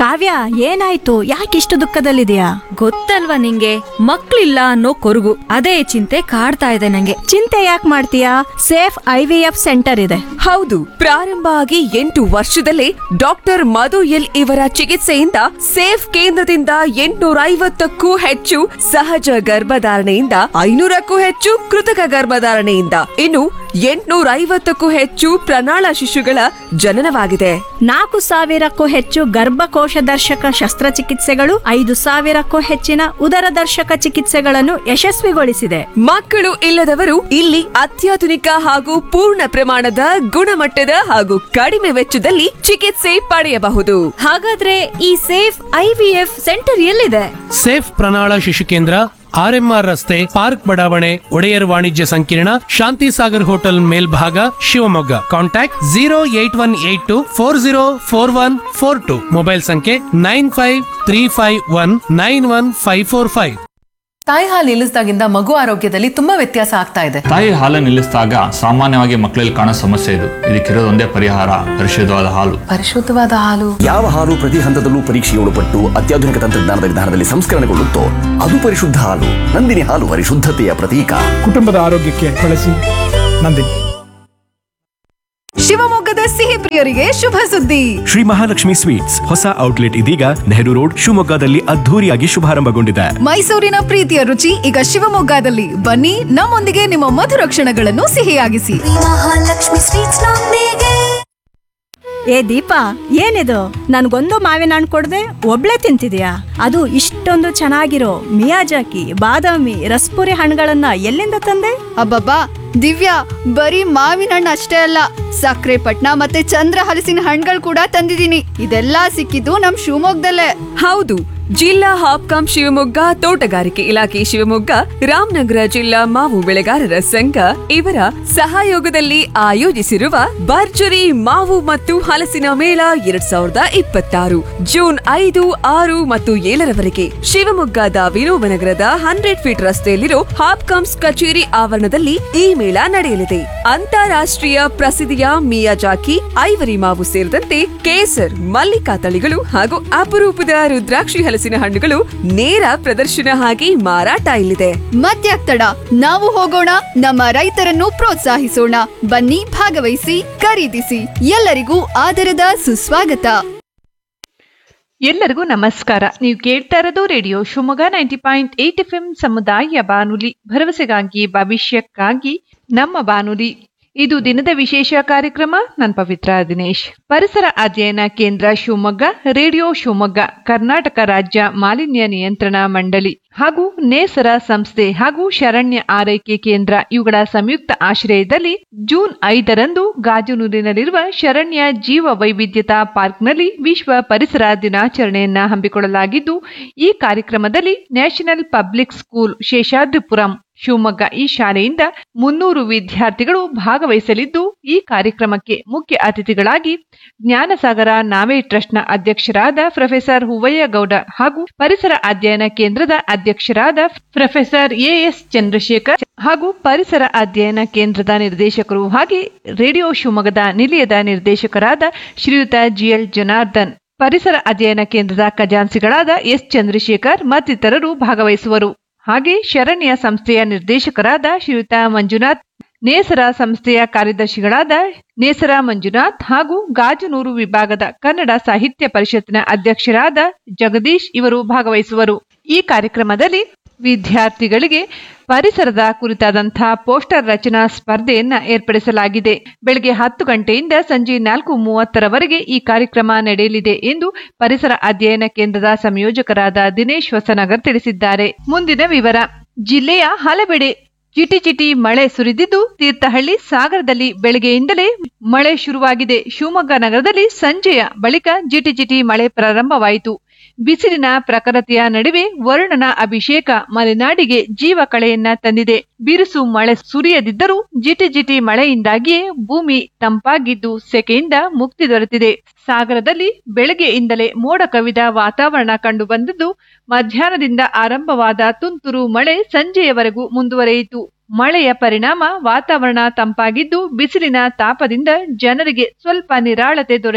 ಕಾವ್ಯ ಏನಾಯ್ತು ಯಾಕಿಷ್ಟು ದುಃಖದಲ್ಲಿದೆಯಾ ಗೊತ್ತಲ್ವಾ ನಿಂಗೆ ಮಕ್ಳಿಲ್ಲ ಅನ್ನೋ ಕೊರಗು ಅದೇ ಚಿಂತೆ ಕಾಡ್ತಾ ಇದೆ ನಂಗೆ ಚಿಂತೆ ಯಾಕೆ ಮಾಡ್ತೀಯಾ safe I V F centre ಇದೆ ಹೌದು ಪ್ರಾರಂಭ ಆಗಿ ಎಂಟು ವರ್ಷದಲ್ಲೇ ಡಾಕ್ಟರ್ ಮಧು ಎಲ್ ಇವರ ಚಿಕಿತ್ಸೆಯಿಂದ ಸೇಫ್ ಕೇಂದ್ರದಿಂದ ಎಂಟುನೂರ ಐವತ್ತಕ್ಕೂ ಹೆಚ್ಚು ಸಹಜ ಗರ್ಭಧಾರಣೆಯಿಂದ ಐನೂರಕ್ಕೂ ಹೆಚ್ಚು ಕೃತಕ ಗರ್ಭಧಾರಣೆಯಿಂದ ಇನ್ನು ಎಂಟುನೂರ ಐವತ್ತಕ್ಕೂ ಹೆಚ್ಚು ಪ್ರಣಾಳ ಶಿಶುಗಳ ಜನನವಾಗಿದೆ ನಾಲ್ಕು ಸಾವಿರಕ್ಕೂ ಹೆಚ್ಚು ಗರ್ಭಕೋಶ ದರ್ಶಕ ಶಸ್ತ್ರಚಿಕಿತ್ಸೆಗಳು ಐದು ಸಾವಿರಕ್ಕೂ ಹೆಚ್ಚಿನ ಉದರ ದರ್ಶಕ ಚಿಕಿತ್ಸೆಗಳನ್ನು ಯಶಸ್ವಿಗೊಳಿಸಿದೆ ಮಕ್ಕಳು ಇಲ್ಲದವರು ಇಲ್ಲಿ ಅತ್ಯಾಧುನಿಕ ಹಾಗೂ ಪೂರ್ಣ ಪ್ರಮಾಣದ ಗುಣಮಟ್ಟದ ಹಾಗೂ ಕಡಿಮೆ ವೆಚ್ಚದಲ್ಲಿ ಚಿಕಿತ್ಸೆ ಪಡೆಯಬಹುದು ಹಾಗಾದ್ರೆ ಈ safe I V F centre ಎಲ್ಲಿದೆ ಸೇಫ್ ಪ್ರಣಾಳ ಶಿಶು ಕೇಂದ್ರ ಆರ್ಎಂಆರ್ ರಸ್ತೆ ಪಾರ್ಕ್ ಬಡಾವಣೆ ಒಡೆಯರ್ ವಾಣಿಜ್ಯ ಸಂಕೀರ್ಣ ಶಾಂತಿ ಸಾಗರ್ ಹೋಟೆಲ್ ಮೇಲ್ಭಾಗ Shivamogga contact zero eight one eight two four zero four one four two mobile ಸಂಖ್ಯೆ nine five three five one nine one five four five ತಾಯಿ ಹಾಲು ನಿಲ್ಲಿಸಿದಾಗಿಂದ ಮಗು ಆರೋಗ್ಯದಲ್ಲಿ ತುಂಬಾ ವ್ಯತ್ಯಾಸ ಆಗ್ತಾ ಇದೆ ತಾಯಿ ಹಾಲು ನಿಲ್ಲಿಸಿದಾಗ ಸಾಮಾನ್ಯವಾಗಿ ಮಕ್ಕಳಲ್ಲಿ ಕಾಣೋ ಸಮಸ್ಯೆ ಇದು ಇದಕ್ಕಿರೋದೊಂದೇ ಪರಿಹಾರ ಪರಿಶುದ್ಧವಾದ ಹಾಲು ಪರಿಶುದ್ಧವಾದ ಹಾಲು ಯಾವ ಹಾಲು ಪ್ರತಿ ಹಂತದಲ್ಲೂ ಪರೀಕ್ಷೆಗೆ ಒಳಪಟ್ಟು ಅತ್ಯಾಧುನಿಕ ತಂತ್ರಜ್ಞಾನದ ವಿಧಾನದಲ್ಲಿ ಸಂಸ್ಕರಣೆಗೊಳ್ಳುತ್ತೋ ಅದು ಪರಿಶುದ್ಧ ಹಾಲು ನಂದಿನಿ ಹಾಲು ಪರಿಶುದ್ಧತೆಯ ಪ್ರತೀಕ ಕುಟುಂಬದ ಆರೋಗ್ಯಕ್ಕೆ ಬಳಸಿ ನಂದಿನಿ ಶಿವಮೊಗ್ಗದ ಸಿಹಿ ಪ್ರಿಯರಿಗೆ ಶುಭ ಸುದ್ದಿ ಶ್ರೀ ಮಹಾಲಕ್ಷ್ಮಿ ಸ್ವೀಟ್ಸ್ ಹೊಸ ಔಟ್ಲೆಟ್ ಇದೀಗ ನೆಹರು ರೋಡ್ ಶಿವಮೊಗ್ಗದಲ್ಲಿ ಅದ್ಧೂರಿಯಾಗಿ ಶುಭಾರಂಭಗೊಂಡಿದೆ ಮೈಸೂರಿನ ಪ್ರೀತಿಯ ರುಚಿ ಈಗ ಶಿವಮೊಗ್ಗದಲ್ಲಿ ಬನ್ನಿ ನಮ್ಮೊಂದಿಗೆ ನಿಮ್ಮ ಮಧುರ ಕ್ಷಣಗಳನ್ನು ಸಿಹಿಯಾಗಿಸಿ ಮಹಾಲಕ್ಷ್ಮಿ ಸ್ವೀಟ್ಸ್ ನೊಂದಿಗೆ ಏ ದೀಪಾ ಏನಿದು ನನ್ಗೊಂದು ಮಾವಿನ ಹಣ್ಣು ಕೊಡದೆ ಒಬ್ಳೆ ತಿಂತಿದ್ಯಾ ಅದು ಇಷ್ಟೊಂದು ಚೆನ್ನಾಗಿರೋ ಮಿಯಾಜಾಕಿ ಬಾದಾಮಿ ರಸ್ಪುರಿ ಹಣ್ಣುಗಳನ್ನ ಎಲ್ಲಿಂದ ತಂದೆ ಅಬ್ಬಬ್ಬಾ ದಿವ್ಯಾ ಬರೀ ಮಾವಿನ ಹಣ್ಣು ಅಷ್ಟೇ ಅಲ್ಲ ಸಕ್ಕರೆ ಪಟ್ನ ಮತ್ತೆ ಚಂದ್ರ ಹಲಸಿನ ಹಣ್ಣುಗಳು ಕೂಡ ತಂದಿದ್ದೀನಿ ಇದೆಲ್ಲಾ ಸಿಕ್ಕಿದ್ದು ನಮ್ ಶಿವಮೊಗ್ಗದಲ್ಲೇ ಹೌದು ಜಿಲ್ಲಾ ಹಾಪ್ಕಾಂ ಶಿವಮೊಗ್ಗ ತೋಟಗಾರಿಕೆ ಇಲಾಖೆ ಶಿವಮೊಗ್ಗ ರಾಮನಗರ ಜಿಲ್ಲಾ ಮಾವು ಬೆಳೆಗಾರರ ಸಂಘ ಇವರ ಸಹಯೋಗದಲ್ಲಿ ಆಯೋಜಿಸಿರುವ ಭರ್ಜರಿ ಮಾವು ಮತ್ತು ಹಲಸಿನ ಮೇಳ ಎರಡ್ ಸಾವಿರದ ಇಪ್ಪತ್ತಾರು ಜೂನ್ ಐದು ಆರು ಮತ್ತು ಏಳರವರೆಗೆ ಶಿವಮೊಗ್ಗದ ವಿನೋಬನಗರದ ಹಂಡ್ರೆಡ್ ಫೀಟ್ ರಸ್ತೆಯಲ್ಲಿರೋ ಹಾಪ್ಕಾಮ್ಸ್ ಕಚೇರಿ ಆವರಣದಲ್ಲಿ ಈ ಮೇಳ ನಡೆಯಲಿದೆ ಅಂತಾರಾಷ್ಟ್ರೀಯ ಪ್ರಸಿದ್ಧಿಯ ಮಿಯಾಜಾಕಿ ಐವರಿ ಮಾವು ಸೇರಿದಂತೆ ಕೇಸರ್ ಮಲ್ಲಿಕಾ ತಳಿಗಳು ಹಾಗೂ ಅಪರೂಪದ ರುದ್ರಾಕ್ಷಿ ಹಲಸಿನ ಹಣ್ಣುಗಳು ನೇರ ಪ್ರದರ್ಶನ ಆಗಿ ಮಾರಾಟ ಇಲ್ಲಿದೆ ಮತ್ಯಾಕ್ ತಡ ನಾವು ಹೋಗೋಣ ನಮ್ಮ ರೈತರನ್ನು ಪ್ರೋತ್ಸಾಹಿಸೋಣ ಬನ್ನಿ ಭಾಗವಹಿಸಿ ಖರೀದಿಸಿ ಎಲ್ಲರಿಗೂ ಆದರದ ಸುಸ್ವಾಗತ ಎಲ್ಲರಿಗೂ ನಮಸ್ಕಾರ ನೀವು ಕೇಳ್ತಾ ಇರೋದು radio Shivamogga ninety point eight F M ಸಮುದಾಯ ಬಾನುಲಿ ಭರವಸೆಗಾಗಿ ಭವಿಷ್ಯಕ್ಕಾಗಿ ನಮ್ಮ ಬಾನುಲಿ ಇದು ದಿನದ ವಿಶೇಷ ಕಾರ್ಯಕ್ರಮ ನಾನು ಪವಿತ್ರ ದಿನೇಶ್ ಪರಿಸರ ಅಧ್ಯಯನ ಕೇಂದ್ರ ಶಿವಮೊಗ್ಗ ರೇಡಿಯೋ ಶಿವಮೊಗ್ಗ ಕರ್ನಾಟಕ ರಾಜ್ಯ ಮಾಲಿನ್ಯ ನಿಯಂತ್ರಣ ಮಂಡಳಿ ಹಾಗೂ ನೇಸರ ಸಂಸ್ಥೆ ಹಾಗೂ ಶರಣ್ಯ ಆರೈಕೆ ಕೇಂದ್ರ ಇವುಗಳ ಸಂಯುಕ್ತ ಆಶ್ರಯದಲ್ಲಿ ಜೂನ್ ಐದರಂದು ಗಾಜನೂರಿನಲ್ಲಿರುವ ಶರಣ್ಯ ಜೀವ ವೈವಿಧ್ಯತಾ ಪಾರ್ಕ್ನಲ್ಲಿ ವಿಶ್ವ ಪರಿಸರ ದಿನಾಚರಣೆಯನ್ನ ಹಮ್ಮಿಕೊಳ್ಳಲಾಗಿದ್ದು ಈ ಕಾರ್ಯಕ್ರಮದಲ್ಲಿ national public school Seshadripuram Shivamogga ಈ ಶಾಲೆಯಿಂದ ಮುನ್ನೂರು ವಿದ್ಯಾರ್ಥಿಗಳು ಭಾಗವಹಿಸಲಿದ್ದು ಈ ಕಾರ್ಯಕ್ರಮಕ್ಕೆ ಮುಖ್ಯ ಅತಿಥಿಗಳಾಗಿ ಜ್ಞಾನಸಾಗರ ನಾವೇ ಟ್ರಸ್ಟ್ನ ಅಧ್ಯಕ್ಷರಾದ ಪ್ರೊಫೆಸರ್ ಹೂವಯ್ಯ ಗೌಡ ಹಾಗೂ ಪರಿಸರ ಅಧ್ಯಯನ ಕೇಂದ್ರದ ಅಧ್ಯಕ್ಷರಾದ ಪ್ರೊಫೆಸರ್ ಎಎಸ್ ಚಂದ್ರಶೇಖರ್ ಹಾಗೂ ಪರಿಸರ ಅಧ್ಯಯನ ಕೇಂದ್ರದ ನಿರ್ದೇಶಕರು ಹಾಗೆ ರೇಡಿಯೋ ಶಿವಮೊಗ್ಗದ ನಿಲಯದ ನಿರ್ದೇಶಕರಾದ ಶ್ರೀಯುತ ಜಿಎಲ್ ಜನಾರ್ದನ್ ಪರಿಸರ ಅಧ್ಯಯನ ಕೇಂದ್ರದ ಖಜಾನ್ಸಿಗಳಾದ ಎಸ್ ಚಂದ್ರಶೇಖರ್ ಮತ್ತಿತರರು ಭಾಗವಹಿಸುವರು ಹಾಗೆ ಶರಣ್ಯ ಸಂಸ್ಥೆಯ ನಿರ್ದೇಶಕರಾದ ಶ್ರೀಯುತ ಮಂಜುನಾಥ್ ನೇಸರ ಸಂಸ್ಥೆಯ ಕಾರ್ಯದರ್ಶಿಗಳಾದ ನೇಸರ ಮಂಜುನಾಥ್ ಹಾಗೂ ಗಾಜನೂರು ವಿಭಾಗದ ಕನ್ನಡ ಸಾಹಿತ್ಯ ಪರಿಷತ್ತಿನ ಅಧ್ಯಕ್ಷರಾದ ಜಗದೀಶ್ ಇವರು ಭಾಗವಹಿಸುವರು ಈ ಕಾರ್ಯಕ್ರಮದಲ್ಲಿ ವಿದ್ಯಾರ್ಥಿಗಳಿಗೆ ಪರಿಸರದ ಕುರಿತಾದಂತಹ ಪೋಸ್ಟರ್ ರಚನಾ ಸ್ಪರ್ಧೆಯನ್ನ ಏರ್ಪಡಿಸಲಾಗಿದೆ ಬೆಳಗ್ಗೆ ಹತ್ತು ಗಂಟೆಯಿಂದ ಸಂಜೆ ನಾಲ್ಕು ಮೂವತ್ತರವರೆಗೆ ಈ ಕಾರ್ಯಕ್ರಮ ನಡೆಯಲಿದೆ ಎಂದು ಪರಿಸರ ಅಧ್ಯಯನ ಕೇಂದ್ರದ ಸಂಯೋಜಕರಾದ ದಿನೇಶ್ ಹೊಸನಗರ್ ತಿಳಿಸಿದ್ದಾರೆ ಮುಂದಿನ ವಿವರ ಜಿಲ್ಲೆಯ ಹಲವೆಡೆ ಚಿಟಿ ಚಿಟಿ ಮಳೆ ಸುರಿದಿದ್ದು ತೀರ್ಥಹಳ್ಳಿ ಸಾಗರದಲ್ಲಿ ಬೆಳಗ್ಗೆಯಿಂದಲೇ ಮಳೆ ಶುರುವಾಗಿದೆ ಶಿವಮೊಗ್ಗ ನಗರದಲ್ಲಿ ಸಂಜೆಯ ಬಳಿಕ ಜಿಟಿ ಜಿಟಿ ಮಳೆ ಪ್ರಾರಂಭವಾಯಿತು ಬಿಸಿಲಿನ ಪ್ರಖರತೆಯ ನಡುವೆ ವರುಣನ ಅಭಿಷೇಕ ಮಲೆನಾಡಿಗೆ ಜೀವ ಕಳೆಯನ್ನ ತಂದಿದೆ ಬಿರುಸು ಮಳೆ ಸುರಿಯದಿದ್ದರೂ ಜಿಟಿ ಜಿಟಿ ಮಳೆಯಿಂದಾಗಿಯೇ ಭೂಮಿ ತಂಪಾಗಿದ್ದು ಸೆಕೆಯಿಂದ ಮುಕ್ತಿ ದೊರೆತಿದೆ ಸಾಗರದಲ್ಲಿ ಬೆಳಗ್ಗೆಯಿಂದಲೇ ಮೋಡ ಕವಿದ ವಾತಾವರಣ ಕಂಡುಬಂದಿದ್ದು ಮಧ್ಯಾಹ್ನದಿಂದ ಆರಂಭವಾದ ತುಂತುರು ಮಳೆ ಸಂಜೆಯವರೆಗೂ ಮುಂದುವರೆಯಿತು ಮಳೆಯ ಪರಿಣಾಮ ವಾತಾವರಣ ತಂಪಾಗಿದ್ದು ಬಿಸಿಲಿನ ತಾಪದಿಂದ ಜನರಿಗೆ ಸ್ವಲ್ಪ ನಿರಾಳತೆ ದೊರೆಯಿತು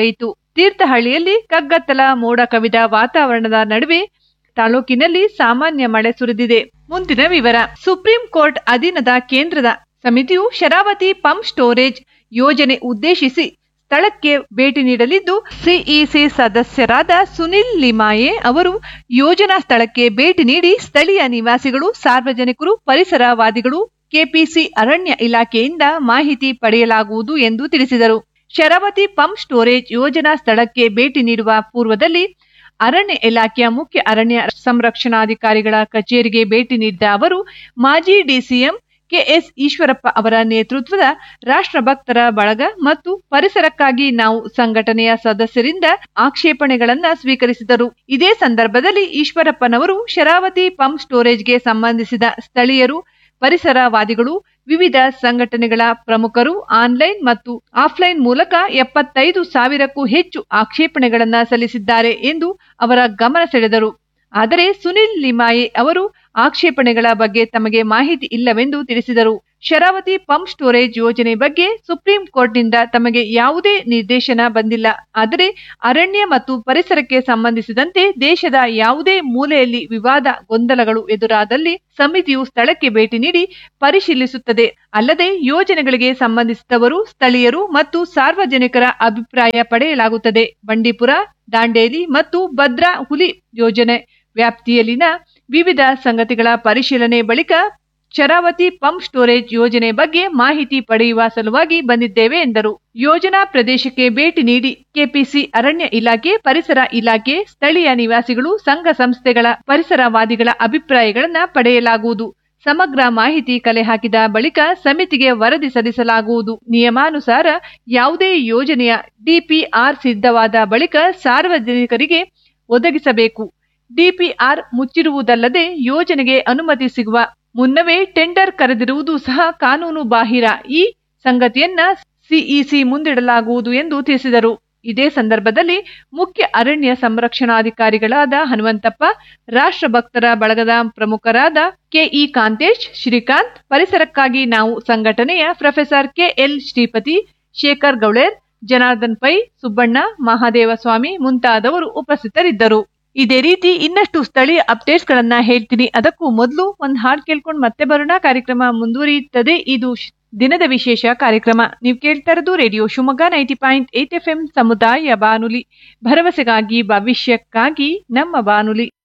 ತೀರ್ಥಹಳ್ಳಿಯಲ್ಲಿ ಕಗ್ಗತ್ತಲ ಮೋಡ ಕವಿದ ವಾತಾವರಣದ ನಡುವೆ ತಾಲೂಕಿನಲ್ಲಿ ಸಾಮಾನ್ಯ ಮಳೆ ಸುರಿದಿದೆ ಮುಂದಿನ ವಿವರ ಸುಪ್ರೀಂ ಕೋರ್ಟ್ ಅಧೀನದ ಕೇಂದ್ರದ ಸಮಿತಿಯು ಶರಾವತಿ ಪಂಪ್ ಸ್ಟೋರೇಜ್ ಯೋಜನೆ ಉದ್ದೇಶಿಸಿ ಸ್ಥಳಕ್ಕೆ ಭೇಟಿ ನೀಡಲಿದ್ದು ಸಿಇಸಿ ಸದಸ್ಯರಾದ ಸುನಿಲ್ ಲಿಮಾಯೆ ಅವರು ಯೋಜನಾ ಸ್ಥಳಕ್ಕೆ ಭೇಟಿ ನೀಡಿ ಸ್ಥಳೀಯ ನಿವಾಸಿಗಳು ಸಾರ್ವಜನಿಕರು ಪರಿಸರವಾದಿಗಳು ಕೆಪಿಸಿ ಅರಣ್ಯ ಇಲಾಖೆಯಿಂದ ಮಾಹಿತಿ ಪಡೆಯಲಾಗುವುದು ಎಂದು ತಿಳಿಸಿದರು ಶರಾವತಿ ಪಂಪ್ ಸ್ಟೋರೇಜ್ ಯೋಜನಾ ಸ್ಥಳಕ್ಕೆ ಭೇಟಿ ನೀಡುವ ಪೂರ್ವದಲ್ಲಿ ಅರಣ್ಯ ಇಲಾಖೆಯ ಮುಖ್ಯ ಅರಣ್ಯ ಸಂರಕ್ಷಣಾಧಿಕಾರಿಗಳ ಕಚೇರಿಗೆ ಭೇಟಿ ನೀಡಿದ ಅವರು ಮಾಜಿ ಡಿಸಿಎಂ ಕೆಎಸ್ ಈಶ್ವರಪ್ಪ ಅವರ ನೇತೃತ್ವದ ರಾಷ್ಟ್ರಭಕ್ತರ ಬಳಗ ಮತ್ತು ಪರಿಸರಕ್ಕಾಗಿ ನಾವು ಸಂಘಟನೆಯ ಸದಸ್ಯರಿಂದ ಆಕ್ಷೇಪಣೆಗಳನ್ನ ಸ್ವೀಕರಿಸಿದರು ಇದೇ ಸಂದರ್ಭದಲ್ಲಿ ಈಶ್ವರಪ್ಪನವರು ಶರಾವತಿ ಪಂಪ್ ಸ್ಟೋರೇಜ್ಗೆ ಸಂಬಂಧಿಸಿದ ಸ್ಥಳೀಯರು ಪರಿಸರವಾದಿಗಳು ವಿವಿಧ ಸಂಘಟನೆಗಳ ಪ್ರಮುಖರು ಆನ್ಲೈನ್ ಮತ್ತು ಆಫ್ಲೈನ್ ಮೂಲಕ ಎಪ್ಪತ್ತೈದು ಸಾವಿರಕ್ಕೂ ಹೆಚ್ಚು ಆಕ್ಷೇಪಣೆಗಳನ್ನ ಸಲ್ಲಿಸಿದ್ದಾರೆ ಎಂದು ಅವರ ಗಮನ ಸೆಳೆದರು ಆದರೆ ಸುನಿಲ್ ಲಿಮಾಯೆ ಅವರು ಆಕ್ಷೇಪಣೆಗಳ ಬಗ್ಗೆ ತಮಗೆ ಮಾಹಿತಿ ಇಲ್ಲವೆಂದು ತಿಳಿಸಿದರು ಶರಾವತಿ ಪಂಪ್ ಸ್ಟೋರೇಜ್ ಯೋಜನೆ ಬಗ್ಗೆ ಸುಪ್ರೀಂ ಕೋರ್ಟ್ನಿಂದ ತಮಗೆ ಯಾವುದೇ ನಿರ್ದೇಶನ ಬಂದಿಲ್ಲ ಆದರೆ ಅರಣ್ಯ ಮತ್ತು ಪರಿಸರಕ್ಕೆ ಸಂಬಂಧಿಸಿದಂತೆ ದೇಶದ ಯಾವುದೇ ಮೂಲೆಯಲ್ಲಿ ವಿವಾದ ಗೊಂದಲಗಳು ಎದುರಾದಲ್ಲಿ ಸಮಿತಿಯು ಸ್ಥಳಕ್ಕೆ ಭೇಟಿ ನೀಡಿ ಪರಿಶೀಲಿಸುತ್ತದೆ ಅಲ್ಲದೆ ಯೋಜನೆಗಳಿಗೆ ಸಂಬಂಧಿಸಿದವರು ಸ್ಥಳೀಯರು ಮತ್ತು ಸಾರ್ವಜನಿಕರ ಅಭಿಪ್ರಾಯ ಪಡೆಯಲಾಗುತ್ತದೆ ಬಂಡೀಪುರ ದಾಂಡೇಲಿ ಮತ್ತು ಭದ್ರಾ ಹುಲಿ ಯೋಜನೆ ವ್ಯಾಪ್ತಿಯಲ್ಲಿನ ವಿವಿಧ ಸಂಗತಿಗಳ ಪರಿಶೀಲನೆ ಬಳಿಕ ಶರಾವತಿ ಪಂಪ್ ಸ್ಟೋರೇಜ್ ಯೋಜನೆ ಬಗ್ಗೆ ಮಾಹಿತಿ ಪಡೆಯುವ ಸಲುವಾಗಿ ಬಂದಿದ್ದೇವೆ ಎಂದರು ಯೋಜನಾ ಪ್ರದೇಶಕ್ಕೆ ಭೇಟಿ ನೀಡಿ ಕೆಪಿಸಿ ಅರಣ್ಯ ಇಲಾಖೆ ಪರಿಸರ ಇಲಾಖೆ ಸ್ಥಳೀಯ ನಿವಾಸಿಗಳು ಸಂಘ ಸಂಸ್ಥೆಗಳ ಪರಿಸರವಾದಿಗಳ ಅಭಿಪ್ರಾಯಗಳನ್ನ ಪಡೆಯಲಾಗುವುದು ಸಮಗ್ರ ಮಾಹಿತಿ ಕಲೆ ಹಾಕಿದ ಬಳಿಕ ಸಮಿತಿಗೆ ವರದಿ ಸಲ್ಲಿಸಲಾಗುವುದು ನಿಯಮಾನುಸಾರ ಯಾವುದೇ ಯೋಜನೆಯ ಡಿಪಿಆರ್ ಸಿದ್ಧವಾದ ಬಳಿಕ ಸಾರ್ವಜನಿಕರಿಗೆ ಒದಗಿಸಬೇಕು ಡಿಪಿಆರ್ ಮುಚ್ಚಿರುವುದಲ್ಲದೆ ಯೋಜನೆಗೆ ಅನುಮತಿ ಸಿಗುವ ಮುನ್ನವೇ ಟೆಂಡರ್ ಕರೆದಿರುವುದು ಸಹ ಕಾನೂನು ಬಾಹಿರ ಈ ಸಂಗತಿಯನ್ನ ಸಿಇಸಿ ಮುಂದಿಡಲಾಗುವುದು ಎಂದು ತಿಳಿಸಿದರು ಇದೇ ಸಂದರ್ಭದಲ್ಲಿ ಮುಖ್ಯ ಅರಣ್ಯ ಸಂರಕ್ಷಣಾಧಿಕಾರಿಗಳಾದ ಹನುಮಂತಪ್ಪ ರಾಷ್ಟ್ರಭಕ್ತರ ಬಳಗದ ಪ್ರಮುಖರಾದ ಕೆಇ ಕಾಂತೇಶ್ ಶ್ರೀಕಾಂತ್ ಪರಿಸರಕ್ಕಾಗಿ ನಾವು ಸಂಘಟನೆಯ ಪ್ರೊಫೆಸರ್ ಕೆಎಲ್ ಶ್ರೀಪತಿ ಶೇಖರ್ ಗೌಳೇರ್ ಜನಾರ್ದನ್ ಪೈ ಸುಬ್ಬಣ್ಣ ಮಹಾದೇವ ಸ್ವಾಮಿ ಮುಂತಾದವರು ಉಪಸ್ಥಿತರಿದ್ದರು ಇದೇ ರೀತಿ ಇನ್ನಷ್ಟು ಸ್ಥಳೀಯ ಅಪ್ಡೇಟ್ಸ್ ಗಳನ್ನ ಹೇಳ್ತೀನಿ ಅದಕ್ಕೂ ಮೊದಲು ಒಂದ್ ಹಾಡ್ ಕೇಳ್ಕೊಂಡು ಮತ್ತೆ ಬರೋಣ ಕಾರ್ಯಕ್ರಮ ಮುಂದುವರಿಯುತ್ತದೆ ಇದು ಶ್- ದಿನದ ವಿಶೇಷ ಕಾರ್ಯಕ್ರಮ ನೀವು ಕೇಳ್ತಾ ಇರೋದು radio Shivamogga ninety point eight F M ಸಮುದಾಯ ಬಾನುಲಿ ಭರವಸೆಗಾಗಿ ಭವಿಷ್ಯಕ್ಕಾಗಿ ನಮ್ಮ ಬಾನುಲಿ